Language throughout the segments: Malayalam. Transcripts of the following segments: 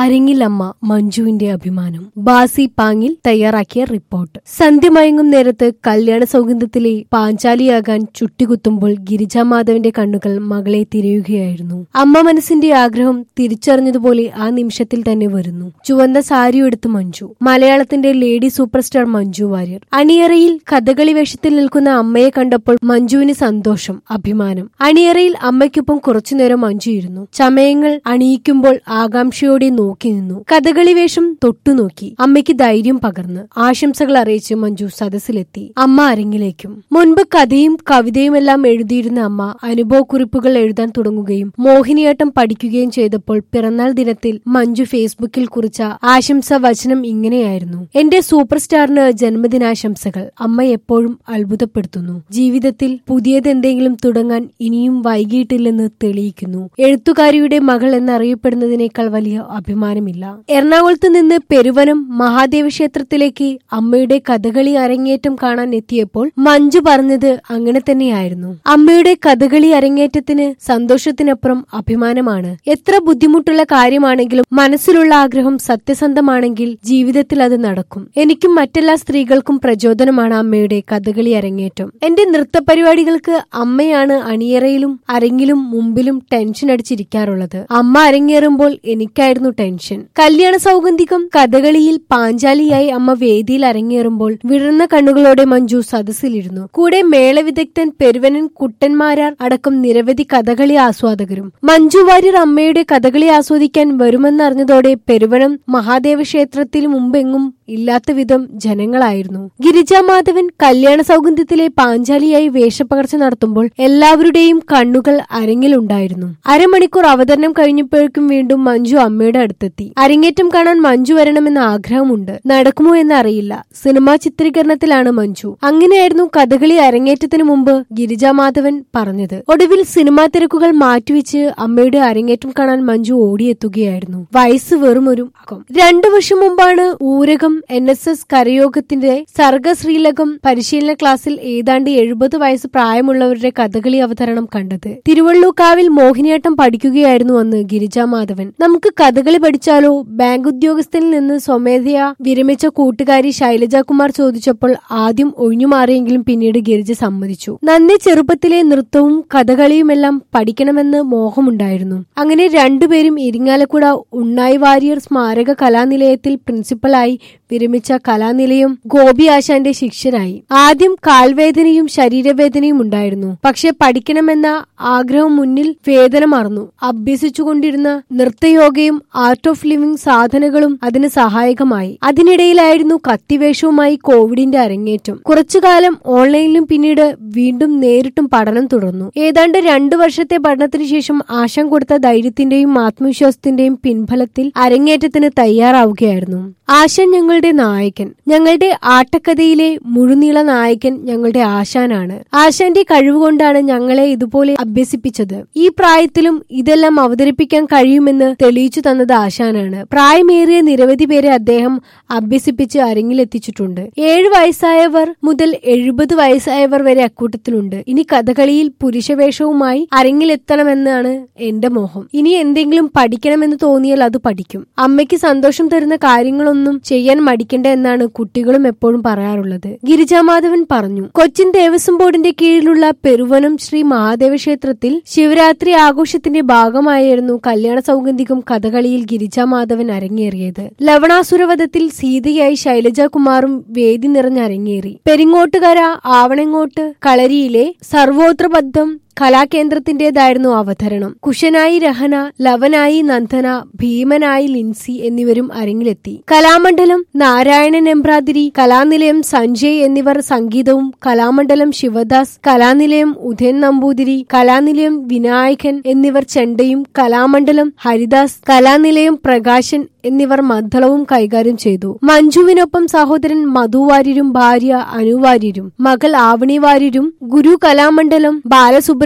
അരങ്ങിലമ്മ മഞ്ജുവിന്റെ അഭിമാനം ബാസി പാങ്ങിൽ തയ്യാറാക്കിയ റിപ്പോർട്ട് സന്ധ്യമയങ്ങും നേരത്ത് കല്യാണ സൗഗന്ധ്യത്തിലെ പാഞ്ചാലിയാകാൻ ചുട്ടികുത്തുമ്പോൾ ഗിരിജാമാധവന്റെ കണ്ണുകൾ മകളെ തിരയുകയായിരുന്നു അമ്മ മനസ്സിന്റെ ആഗ്രഹം തിരിച്ചറിഞ്ഞതുപോലെ ആ നിമിഷത്തിൽ തന്നെ വരുന്നു ചുവന്ന സാരിയെടുത്ത് മഞ്ജു മലയാളത്തിന്റെ lady super star Manju Warrier അണിയറയിൽ കഥകളി വേഷത്തിൽ നിൽക്കുന്ന അമ്മയെ കണ്ടപ്പോൾ മഞ്ജുവിന് സന്തോഷം അഭിമാനം അണിയറയിൽ അമ്മയ്ക്കൊപ്പം കുറച്ചുനേരം മഞ്ജു ഇരുന്നു ചമയങ്ങൾ അണിയിക്കുമ്പോൾ ആകാംക്ഷയോടെ നോക്കി നിന്നു കഥകളി വേഷം തൊട്ടുനോക്കി അമ്മയ്ക്ക് ധൈര്യം പകർന്ന് ആശംസകൾ അറിയിച്ച് മഞ്ജു സദസ്സിലെത്തി അമ്മ അരങ്ങിലേക്കും മുൻപ് കഥയും കവിതയുമെല്ലാം എഴുതിയിരുന്ന അമ്മ അനുഭവക്കുറിപ്പുകൾ എഴുതാൻ തുടങ്ങുകയും മോഹിനിയാട്ടം പഠിക്കുകയും ചെയ്തപ്പോൾ പിറന്നാൾ ദിനത്തിൽ മഞ്ജു ഫേസ്ബുക്കിൽ കുറിച്ച ആശംസ വചനം ഇങ്ങനെയായിരുന്നു എന്റെ സൂപ്പർ സ്റ്റാറിന് ജന്മദിനാശംസകൾ അമ്മ എപ്പോഴും അത്ഭുതപ്പെടുത്തുന്നു ജീവിതത്തിൽ പുതിയതെന്തെങ്കിലും തുടങ്ങാൻ ഇനിയും വൈകിയിട്ടില്ലെന്ന് തെളിയിക്കുന്നു എഴുത്തുകാരിയുടെ മകൾ എന്നറിയപ്പെടുന്നതിനേക്കാൾ വലിയ അഭിമാനമില്ല എറണാകുളത്ത് നിന്ന് പെരുവനം മഹാദേവ ക്ഷേത്രത്തിലേക്ക് അമ്മയുടെ കഥകളി അരങ്ങേറ്റം കാണാൻ എത്തിയപ്പോൾ മഞ്ജു പറഞ്ഞത് അങ്ങനെ തന്നെയായിരുന്നു അമ്മയുടെ കഥകളി അരങ്ങേറ്റത്തിന് സന്തോഷത്തിനപ്പുറം അഭിമാനമാണ് എത്ര ബുദ്ധിമുട്ടുള്ള കാര്യമാണെങ്കിലും മനസ്സിലുള്ള ആഗ്രഹം സത്യസന്ധമാണെങ്കിൽ ജീവിതത്തിൽ അത് നടക്കും എനിക്കും മറ്റെല്ലാ സ്ത്രീകൾക്കും പ്രചോദനമാണ് അമ്മയുടെ കഥകളി അരങ്ങേറ്റം എന്റെ നൃത്ത പരിപാടികൾക്ക് അമ്മയാണ് അണിയറയിലും അരങ്ങിലും മുമ്പിലും ടെൻഷൻ അടിച്ചിരിക്കാറുള്ളത് അമ്മ അരങ്ങേറുമ്പോൾ എനിക്കായിരുന്നു ടെൻഷൻ കല്യാണ സൗഗന്ധികം കഥകളിയിൽ പാഞ്ചാലിയായി അമ്മ വേദിയിൽ അരങ്ങേറുമ്പോൾ വിടർന്ന കണ്ണുകളോടെ മഞ്ജു സദസ്സിലിരുന്നു കൂടെ മേളവിദഗ്ധൻ പെരുവനൻ കുട്ടന്മാരാർ അടക്കം നിരവധി കഥകളി ആസ്വാദകരും മഞ്ജു വാര്യർ അമ്മയുടെ കഥകളി ആസ്വദിക്കാൻ വരുമെന്നറിഞ്ഞതോടെ പെരുവനം മഹാദേവ ക്ഷേത്രത്തിൽ മുമ്പെങ്ങും ഇല്ലാത്ത വിധം ജനങ്ങളായിരുന്നു ഗിരിജാമാധവൻ കല്യാണ സൗഗന്ധ്യത്തിലെ പാഞ്ചാലിയായി വേഷപ്പകർച്ച നടത്തുമ്പോൾ എല്ലാവരുടെയും കണ്ണുകൾ അരങ്ങിലുണ്ടായിരുന്നു അരമണിക്കൂർ അവതരണം കഴിഞ്ഞപ്പോഴേക്കും വീണ്ടും മഞ്ജു അമ്മയുടെ അടുത്തെത്തി അരങ്ങേറ്റം കാണാൻ മഞ്ജു വരണമെന്ന ആഗ്രഹമുണ്ട് നടക്കുമോ എന്ന് അറിയില്ല സിനിമാ ചിത്രീകരണത്തിലാണ് മഞ്ജു അങ്ങനെയായിരുന്നു കഥകളി അരങ്ങേറ്റത്തിന് മുമ്പ് ഗിരിജാമാധവൻ പറഞ്ഞത് ഒടുവിൽ സിനിമാ തിരക്കുകൾ മാറ്റിവെച്ച് അമ്മയുടെ അരങ്ങേറ്റം കാണാൻ മഞ്ജു ഓടിയെത്തുകയായിരുന്നു വയസ്സ് വെറും ഒരു അക്കം രണ്ടു വർഷം മുമ്പാണ് ഊരകം എൻ എസ് എസ് കരയോഗത്തിന്റെ സർഗ ശ്രീലകം പരിശീലന ക്ലാസ്സിൽ ഏതാണ്ട് എഴുപത് വയസ്സ് പ്രായമുള്ളവരുടെ കഥകളി അവതരണം കണ്ടത് തിരുവള്ളൂക്കാവിൽ മോഹിനിയാട്ടം പഠിക്കുകയായിരുന്നു അന്ന് ഗിരിജാമാധവൻ നമുക്ക് കഥകളി പഠിച്ചാലോ ബാങ്ക് ഉദ്യോഗസ്ഥനിൽ നിന്ന് സ്വമേധയാ വിരമിച്ച കൂട്ടുകാരി ശൈലജകുമാർ ചോദിച്ചപ്പോൾ ആദ്യം ഒഴിഞ്ഞുമാറിയെങ്കിലും പിന്നീട് ഗിരിജ സമ്മതിച്ചു നന്നെ ചെറുപ്പത്തിലെ നൃത്തവും കഥകളിയുമെല്ലാം പഠിക്കണമെന്ന് മോഹമുണ്ടായിരുന്നു അങ്ങനെ രണ്ടുപേരും ഇരിങ്ങാലക്കുട ഉണ്ണായി വാര്യർ സ്മാരക കലാനിലയത്തിൽ പ്രിൻസിപ്പലായി വിരമിച്ച കലാനിലയം ഗോപി ആശാന്റെ ശിഷ്യരായി ആദ്യം കാൽവേദനയും ശരീരവേദനയും ഉണ്ടായിരുന്നു പക്ഷെ പഠിക്കണമെന്ന ആഗ്രഹം മുന്നിൽ വേദന മറന്നു അഭ്യസിച്ചുകൊണ്ടിരുന്ന നൃത്തയോഗയും ആർട്ട് ഓഫ് ലിവിംഗ് സാധനകളും അതിന് സഹായകമായി അതിനിടയിലായിരുന്നു കത്തിവേഷവുമായി കോവിഡിന്റെ അരങ്ങേറ്റം കുറച്ചുകാലം ഓൺലൈനിലും പിന്നീട് വീണ്ടും നേരിട്ടും പഠനം തുടർന്നു ഏതാണ്ട് രണ്ടു വർഷത്തെ പഠനത്തിന് ശേഷം ആശം കൊടുത്ത ധൈര്യത്തിന്റെയും ആത്മവിശ്വാസത്തിന്റെയും പിൻഫലത്തിൽ അരങ്ങേറ്റത്തിന് തയ്യാറാവുകയായിരുന്നു ആശൻ ഞങ്ങളുടെ നായകൻ ഞങ്ങളുടെ ആട്ടക്കഥയിലെ മുഴുനീള നായകൻ ഞങ്ങളുടെ ആശാനാണ് ആശാന്റെ കഴിവുകൊണ്ടാണ് ഞങ്ങളെ ഇതുപോലെ അഭ്യസിപ്പിച്ചത് ഈ പ്രായത്തിലും ഇതെല്ലാം അവതരിപ്പിക്കാൻ കഴിയുമെന്ന് തെളിയിച്ചു തന്നത് ആശാനാണ് പ്രായമേറിയ നിരവധി പേരെ അദ്ദേഹം അഭ്യസിപ്പിച്ച് അരങ്ങിലെത്തിച്ചിട്ടുണ്ട് ഏഴു വയസ്സായവർ മുതൽ എഴുപത് വയസ്സായവർ വരെ അക്കൂട്ടത്തിലുണ്ട് ഇനി കഥകളിയിൽ പുരുഷവേഷവുമായി അരങ്ങിലെത്തണമെന്നാണ് എന്റെ മോഹം ഇനി എന്തെങ്കിലും പഠിക്കണമെന്ന് തോന്നിയാൽ അത് പഠിക്കും അമ്മയ്ക്ക് സന്തോഷം തരുന്ന കാര്യങ്ങളൊന്നും ചെയ്യാൻ മടിക്കണ്ട എന്നാണ് കുട്ടികളും എപ്പോഴും പറയാറുള്ളത് ഗിരിജാമാധവൻ പറഞ്ഞു കൊച്ചിൻ ദേവസ്വം ബോർഡിന്റെ കീഴിലുള്ള പെരുവനം ശ്രീ മഹാദേവ ക്ഷേത്രത്തിൽ ശിവരാത്രി ആഘോഷത്തിന്റെ ഭാഗമായിരുന്നു കല്യാണ സൗഗന്ധികം കഥകളിയിൽ ഗിരിജാമാധവൻ അരങ്ങേറിയത് ലവണാസുരവധത്തിൽ സീതയായി ശൈലജകുമാറും വേദി നിറഞ്ഞ് അരങ്ങേറി പെരിങ്ങോട്ടുകര ആവണങ്ങോട്ട് കളരിയിലെ സർവോത്രബദ്ധം കലാകേന്ദ്രത്തിന്റേതായിരുന്നു അവതരണം കുശനായി രഹന ലവനായി നന്ദന ഭീമനായി ലിൻസി എന്നിവരും അരങ്ങിലെത്തി കലാമണ്ഡലം നാരായണൻ എംബ്രാതിരി കലാനിലയം സഞ്ജയ് എന്നിവർ സംഗീതവും കലാമണ്ഡലം ശിവദാസ് കലാനിലയം ഉദയൻ നമ്പൂതിരി കലാനിലയം വിനായകൻ എന്നിവർ ചെണ്ടയും കലാമണ്ഡലം ഹരിദാസ് കലാനിലയം പ്രകാശൻ എന്നിവർ മദ്ദളവും കൈകാര്യം ചെയ്തു മഞ്ജുവിനൊപ്പം സഹോദരൻ മധുവാര്യരും ഭാര്യ അനുവാര്യരും മകൾ ആവണി വാര്യരും ഗുരു കലാമണ്ഡലം ബാലസുബ്രഹ്മണ്യ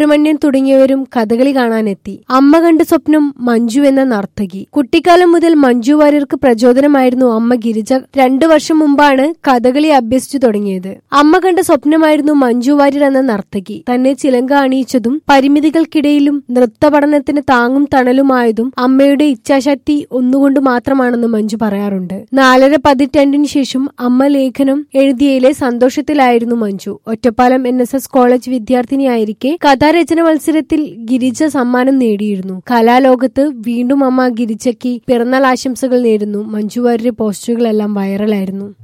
സുബ്രഹ്മണ്യൻ തുടങ്ങിയവരും കഥകളി കാണാനെത്തി അമ്മ കണ്ട സ്വപ്നം മഞ്ജു എന്ന നർത്തകി കുട്ടിക്കാലം മുതൽ മഞ്ജു വാര്യർക്ക് പ്രചോദനമായിരുന്നു അമ്മ ഗിരിജ രണ്ടു വർഷം മുമ്പാണ് കഥകളി അഭ്യസിച്ചു തുടങ്ങിയത് അമ്മ കണ്ട സ്വപ്നമായിരുന്നു മഞ്ജു വാര്യർ എന്ന നർത്തകി തന്നെ ചിലങ്ക അണിയിച്ചതും പരിമിതികൾക്കിടയിലും നൃത്ത പഠനത്തിന് താങ്ങും തണലുമായതും അമ്മയുടെ ഇച്ഛാശക്തി ഒന്നുകൊണ്ട് മാത്രമാണെന്ന് മഞ്ജു പറയാറുണ്ട് നാലര പതിറ്റാണ്ടിനു ശേഷം അമ്മ ലേഖനം എഴുതിയതിലെ സന്തോഷത്തിലായിരുന്നു Manju Ottapalam N S S college വിദ്യാർത്ഥിനിയായിരിക്കെ കഥാരചന മത്സരത്തിൽ ഗിരിജ സമ്മാനം നേടിയിരുന്നു കലാലോകത്ത് വീണ്ടും അമ്മ ഗിരിജയ്ക്ക് പിറന്നാൾ ആശംസകൾ നേരുന്നു മഞ്ജു വാര്യരുടെ പോസ്റ്ററുകളെല്ലാം വൈറലായിരുന്നു